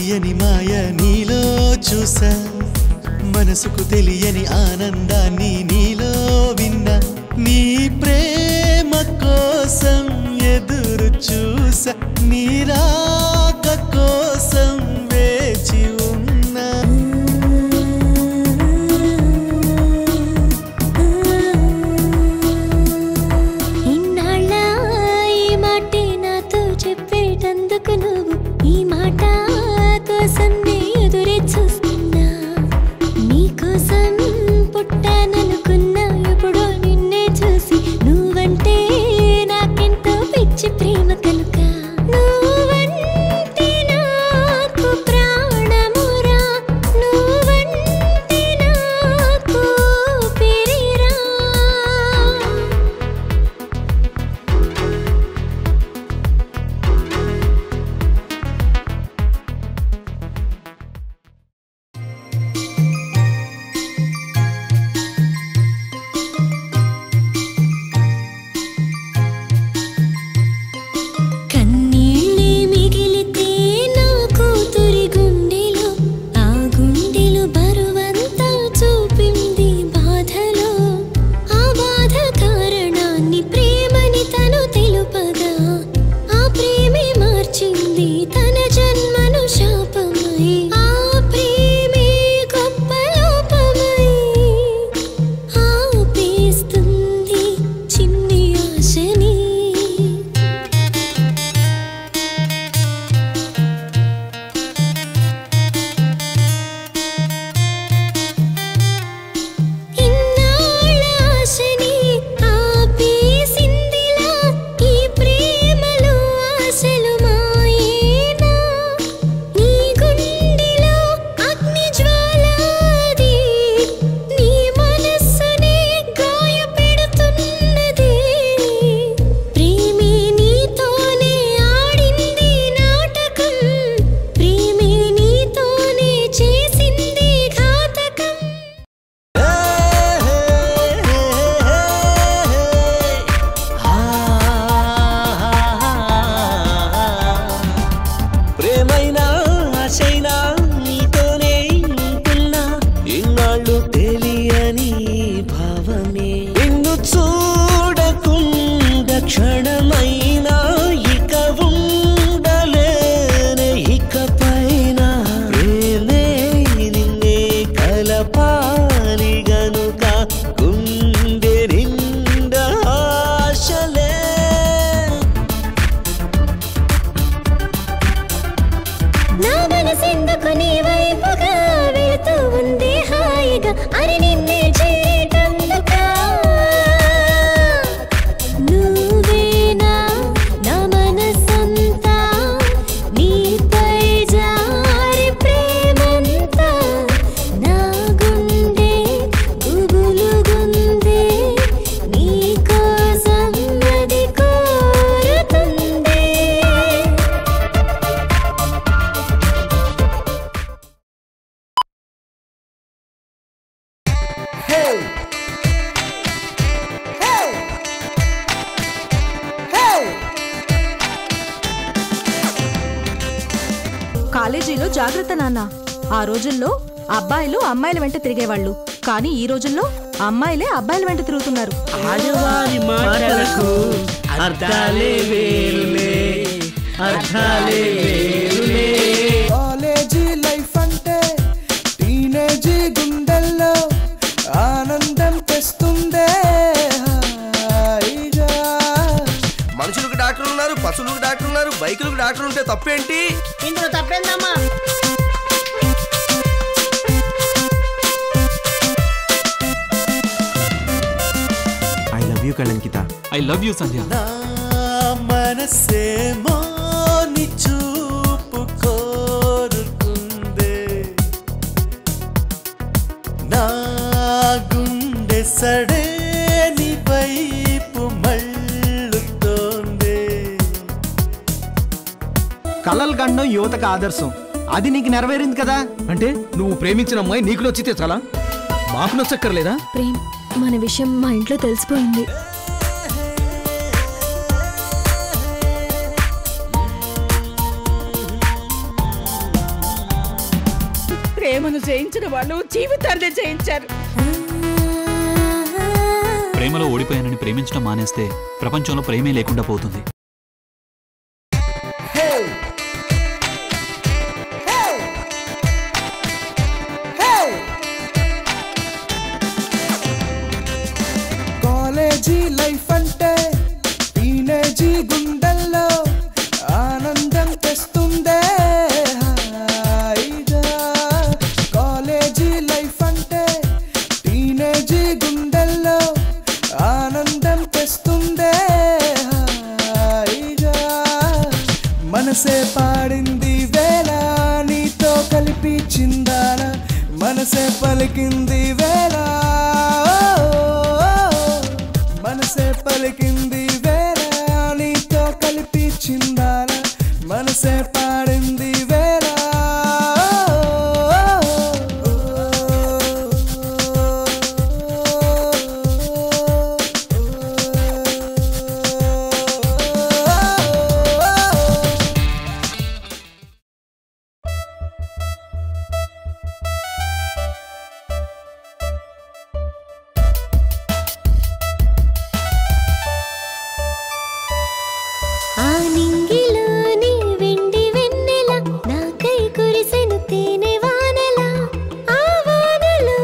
తెలియని మాయ నీలో చూసా మనసుకు తెలియని ఆనందాన్ని నీలో విన్నా నీ ప్రేమ కోసం ఎదురు చూసా నీ రాక కోసం వేచి ఉన్నా ఇన్నాళ్ళ ఈ మాటే నాతో చెప్పేటందుకు నువ్వు ఈ మాట కోసం నే ఎదురే చూస్తున్నా నీకోసం పుట్టాననుకున్నా ఎప్పుడో నిన్నే చూసి నువ్వంటే నాకెంతో పిచ్చి ప్రేమ కనుక నువ్వంటే నాకు ప్రాణమురా నువ్వంటే నాకు ఊపిరిరా కన్నీళ్ళే మిగిలితే నా కూతురి గుండెలో ఆ గుండెలో బరువంతా చూపింది బాధలో ఆ బాధ కారణాన్ని ప్రేమని తను తెలుపగా ఆ ప్రేమే మార్చింది తన జన్మను శాపమై ఆ ప్రేమే గొప్ప లోపమై ఆపేస్తుంది చిన్ని ఆశని ఇన్నాళ్ళ ఆశని ఆపేసిందిలా ఈ ప్రేమలో ఆశలు మాయేనా నీ గుండెలో అగ్ని జ్వాలాది నీ మనస్సునే గాయపెడుతున్నది ప్రేమే నీతోనే ఆడింది నాటకం ప్రేమే నీతోనే చేసింది ఘాతకం ప్రేమైనా ఆశైనా నీతోనే ఉంటున్నా ఇన్నాళ్ళు తెలియని భావమే నిన్ను చూడకుండా క్షణమైనా ఇక ఉండలేనే ఇక పైన ప్రేమే నిన్నే కలపాలి గనుక గుండె నిండా ఆశలే నా మనసెందుకు నీ వైపుగా వెళుతూ ఉంది హాయిగా అని నిన్నే చేరేటందుకా నువ్వేనా నా మనసంతా నీపై జారి ప్రేమంతా నా గుండె గుబులుగుందే నీ కోసం అది కోరుతుందే కాలేజీలో జాగ్రత్త నాన్న ఆ రోజుల్లో అబ్బాయిలు అమ్మాయిల వెంట తిరిగేవాళ్ళు కానీ ఈ రోజుల్లో అమ్మాయిలే అబ్బాయిల వెంట తిరుగుతున్నారు ఆడవారి మాటలకు అర్థాలే వేరులే అర్థాలే వేరులే కాలేజీ లైఫ్ అంటే టీనేజీ గుండెల్లో ఆనందం తెస్తుందే హాయిగా మనుషులకు డాక్టర్లు ఉన్నారు పశువులకు డాక్టర్లు ఉన్నారు బైకులకు డాక్టర్లు ఉంటే తప్పేంటి ఇందులో తప్పేందమ్మా ఐ లవ్ యూ కళంకిత ఐ లవ్ యూ సంధ్య నా మనసేమో నీ చూపు కోరుకుందే నా గుండె సడే నీ వైపు మళ్ళుతోందే కలలు కండం యువతకు ఆదర్శం అది నీకు నెరవేరింది కదా అంటే నువ్వు ప్రేమించిన అమ్మాయి నీకు నచ్చితే చాలా మాకు నచ్చక్కర్లేదా ప్రేమ్ మన విషయం మా ఇంట్లో తెలిసిపోయింది జయించిన వాళ్ళు జీవితాన్ని జయించారు ప్రేమలో ఓడిపోయానని ప్రేమించడం మానేస్తే ప్రపంచంలో ప్రేమే లేకుండా పోతుంది కాలేజీ లైఫ్ అంటే టీనేజీ గుండెల్లో ఆనందం తెస్తుందే హాయిగా కాలేజీ లైఫ్ అంటే టీనేజీ గుండెల్లో ఆనందం తెస్తుందే హాయిగా మనసే పాడింది వేళ నీతో కలిపి చిందాన మనసే పలికింది వేళ మనసే పలికింది వేళ నీతో కలిపి చిందాన మనసే పాడింది వేళ ఆ నింగిలోని వెండి వెన్నెల నాకై కురిసెను తేనె వానల ఆ వానలో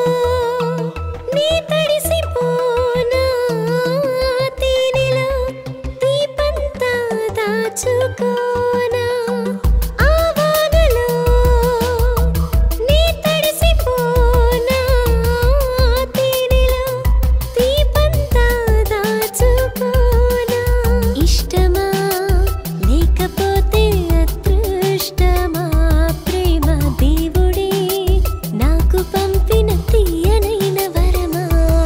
నీ తడిసిపోనా తేనెలో దీపంతా దాచుకోనా ఆ వానలో నీ తడిసిపోనా తేనెలో దీపంతా దాచుకోనా ఇష్టమా లేకపోతే అదృష్టమా ప్రేమ దేవుడే నాకు పంపిన తీయనైన వరమా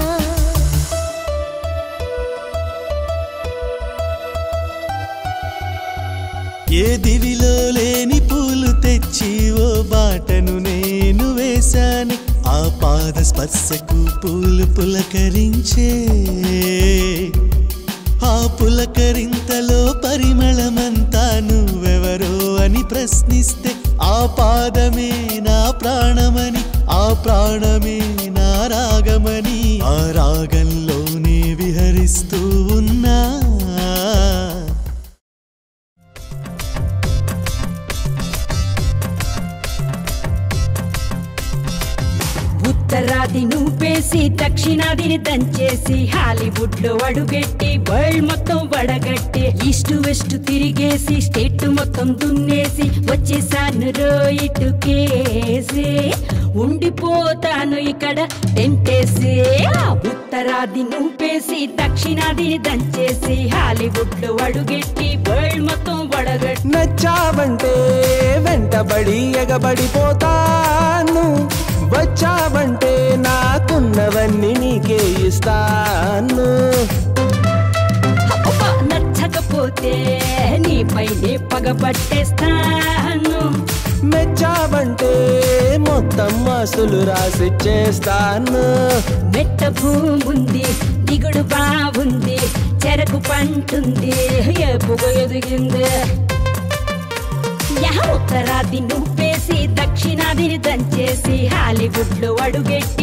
ఏ దివిలో లేని పూలు తెచ్చి ఓ బాటను నేను వేశాను ఆ పాద స్పర్శకు పూలు పులకరించే ఆ పులకరింతలో పరిమళమంతా నువ్వెవరో అని ప్రశ్నిస్తే ఆ పాదమే నా ప్రాణమని ఆ ప్రాణమే నా రాగమని ఆ రాగంలోనే విహరిస్తూ ఉన్నా ఉత్తరాది నువ్వేసి దక్షిణాదిని దంచేసి హాలీవుడ్ లో అడుగెట్టి వరల్డ్ మొత్తం వడగట్టి ఈస్ట్ వెస్ట్ తిరిగేసి స్టేట్ మొత్తం దున్నేసి వచ్చేసాను రోయిటు కేసి ఉండిపోతాను ఇక్కడ టెంటేసి ఆ ఉత్తరాది నువ్వేసి దక్షిణాదిని దంచేసి హాలీవుడ్ లో అడుగెట్టి వరల్డ్ మొత్తం వడగట్టి నచ్చావంటే వెంటబడి ఎగబడిపోతాను వచ్చావంటే నాకున్నవన్నీ నీకే ఇస్తాను అబ్బబ్బా, నచ్చకపోతే నీపైనే పగబట్టేస్తాను మెచ్చావంటే మొత్తం మాసులు రాసిచ్చేస్తాను మెట్ట భూముంది దిగుడు బాగుంది చెరకు పంటుంది ఎప్పుగా ఎదిగింది యహ ఉత్తరాది నువ్వేసి దక్షిణాదిని దంచేసి హాలీవుడ్ లో అడుగెట్టి